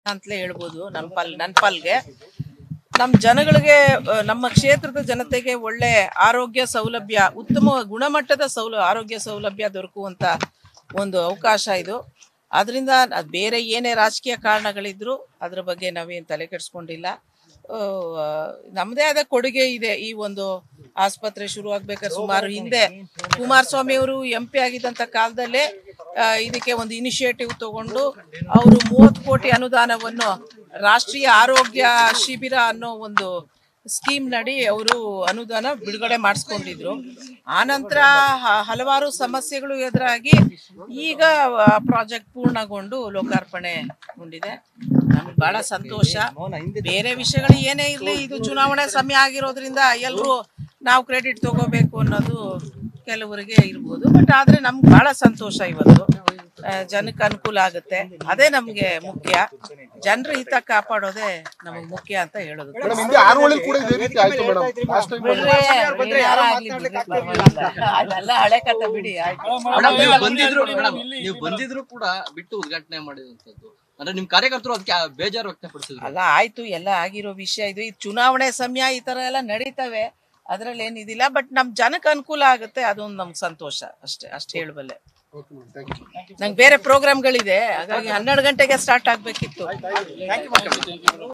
ಅಂತಲೇ ಹೇಳ್ಬೋದು ನನ್ನ ಪಾಲ್ ನನ್ನ ಪಾಲ್ಗೆ ನಮ್ಮ ಜನಗಳಿಗೆ ಆ, ನಮ್ಮ ಕ್ಷೇತ್ರದ ಜನತೆಗೆ ಒಳ್ಳೆ ಆರೋಗ್ಯ ಸೌಲಭ್ಯ ಉತ್ತಮ ಗುಣಮಟ್ಟದ ಸೌಲ ಆರೋಗ್ಯ ಸೌಲಭ್ಯ ದೊರಕುವಂತ ಒಂದು ಅವಕಾಶ ಇದು ಅದರಿಂದ ಅದ್ ಬೇರೆ ಏನೇ ರಾಜಕೀಯ ಕಾರಣಗಳಿದ್ರು ಅದ್ರ ಬಗ್ಗೆ ನಾವೇನು ತಲೆ ಕೆಡಿಸ್ಕೊಂಡಿಲ್ಲ ಆ, ನಮ್ಮದೇ ಆದ ಕೊಡುಗೆ ಇದೆ ಈ ಒಂದು ಆಸ್ಪತ್ರೆ ಶುರು ಆಗ್ಬೇಕಾದ್ರೆ ಸುಮಾರು ಹಿಂದೆ ಕುಮಾರಸ್ವಾಮಿ ಅವರು ಎಂ ಪಿ ಆಗಿದ್ದಂಥ ಕಾಲದಲ್ಲೇ ಆ, ಇದಕ್ಕೆ ಒಂದು ಇನಿಷಿಯೇಟಿವ್ ತಗೊಂಡು ಅವರು ಮೂವತ್ತು ಕೋಟಿ ಅನುದಾನವನ್ನು ರಾಷ್ಟ್ರೀಯ ಆರೋಗ್ಯ ಶಿಬಿರ ಅನ್ನೋ ಒಂದು ಸ್ಕೀಮ್ ನಡಿ ಅವರು ಅನುದಾನ ಬಿಡುಗಡೆ ಮಾಡಿಸ್ಕೊಂಡಿದ್ರು ಆನಂತರ ಹ- ಹಲವಾರು ಸಮಸ್ಯೆಗಳು ಎದುರಾಗಿ ಈಗ ಪ್ರಾಜೆಕ್ಟ್ ಪೂರ್ಣಗೊಂಡು ಲೋಕಾರ್ಪಣೆಗೊಂಡಿದೆ ನಮ್ಗೆ ಬಹಳ ಸಂತೋಷ ಬೇರೆ ವಿಷಯಗಳು ಏನೇ ಇರಲಿ ಇದು ಚುನಾವಣೆ ಸಮಯ ಆಗಿರೋದ್ರಿಂದ ಎಲ್ಲರೂ ನಾವು ಕ್ರೆಡಿಟ್ ತಗೋಬೇಕು ಅನ್ನೋದು ಕೆಲವರಿಗೆ ಇರ್ಬೋದು ಬಟ್ ಆದ್ರೆ ನಮ್ಗೆ ಬಹಳ ಸಂತೋಷ ಇವತ್ತು ಆ, ಜನಕ್ಕೆ ಅನುಕೂಲ ಆಗುತ್ತೆ ಅದೇ ನಮ್ಗೆ ಮುಖ್ಯ ಜನರ ಹಿತ ಕಾಪಾಡೋದೇ ನಮಗೆ ಮುಖ್ಯ ಅಂತ ಹೇಳೋದು ಮೇಡಮ್ ಹಿಂದೆ ಆರೋಳಿ ಕೂಡ ಇದೇ ರೀತಿ ಆಯ್ತು ಮೇಡಮ್ ಲಾಸ್ಟ್ ಟೈಮ್ ಬಿಡ್ರಿ, ಏನಾರಾಗ್ಲಿ ಬಿಡ್ರಿ, ಪರವಾಗಿಲ್ಲ. ಅದೆಲ್ಲ ಹಳೆ ಕಥೆ ಬಿಡಿ ಆಯ್ತು ಮೇಡಮ್ ನೀವು ಬಂದಿದ್ರು ಮೇಡಮ್ ನೀವು ಬಂದಿದ್ರು ಕೂಡ ಬಿಟ್ಟು ಉದ್ಘಾಟನೆ ಮಾಡಿದಂತದ್ದು ಅಂದ್ರೆ ನಿಮ್ ಕಾರ್ಯಕರ್ತರು ಅದಕ್ಕೆ ಬೇಜಾರು ವ್ಯಕ್ತಪಡಿಸಿದ್ರು ಅಲ್ಲ ಆಯ್ತು ಎಲ್ಲ ಆಗಿರೋ ವಿಷಯ ಇದು ಇದು ಚುನಾವಣೆ ಸಮಯ ಈ ತರ ಎಲ್ಲ ನಡೀತವೆ ಅದ್ರಲ್ಲಿ ಏನಿದಿಲ್ಲ ಬಟ್ ನಮ್ ಜನಕ್ಕೆ ಅನುಕೂಲ ಆಗುತ್ತೆ ಅದೊಂದು ನಮ್ಗೆ ಸಂತೋಷ ಅಷ್ಟೇ ಅಷ್ಟೇ ಹೇಳಬಲ್ಲೆ ಓಕೆ ಮೇಡಮ್ ಥ್ಯಾಂಕ್ ಯು ನಂಗೆ ಬೇರೆ ಪ್ರೋಗ್ರಾಮ್ಗಳಿದೆ ಹಾಗಾಗಿ ಹನ್ನೆರಡು ಗಂಟೆಗೆ ಸ್ಟಾರ್ಟ್ ಆಗ್ಬೇಕಿತ್ತು